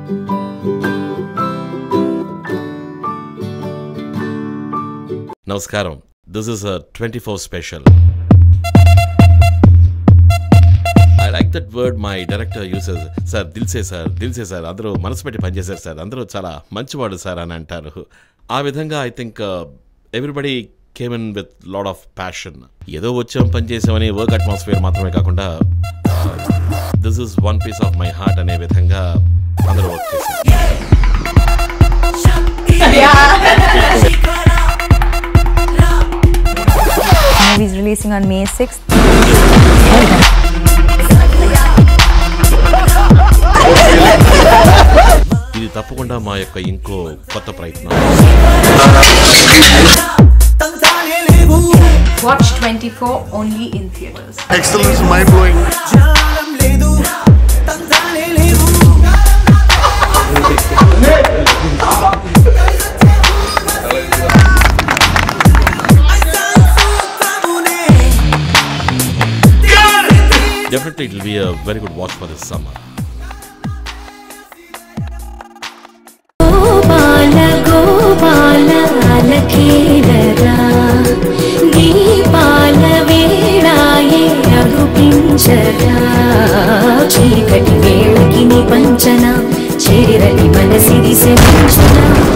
నమస్కారం this is twenty four special I like that word my director uses sir దిల్సే sir దిల్సే sir అందరూ మనసు పెట్టి పనిచేశారు సార్ అందరూ చాలా మంచివాడు సార్ అని అంటారు ఆ విధంగా I think everybody came in with lot of passion ఏదో వచ్చాం పని చేసామని వర్క్ అట్మాస్ఫియర్ మాత్రమే కాకుండా this is one piece of my heart అనే విధంగా అందరూ వర్క్ చేశారు Movie is releasing on May 6th. ఇది తప్పకుండా మా యొక్క ఇంకో కొత్త ప్రయత్నం Watch 24 only in theaters. Excellence, mind blowing. Definitely, it will be a very good watch for this summer. Gopala Gopala అలకేలరా దీపాల వేళాయే అగుపించరా చీకటి వేళకి నీ పంచన చేరని మనసిరి సెంచనా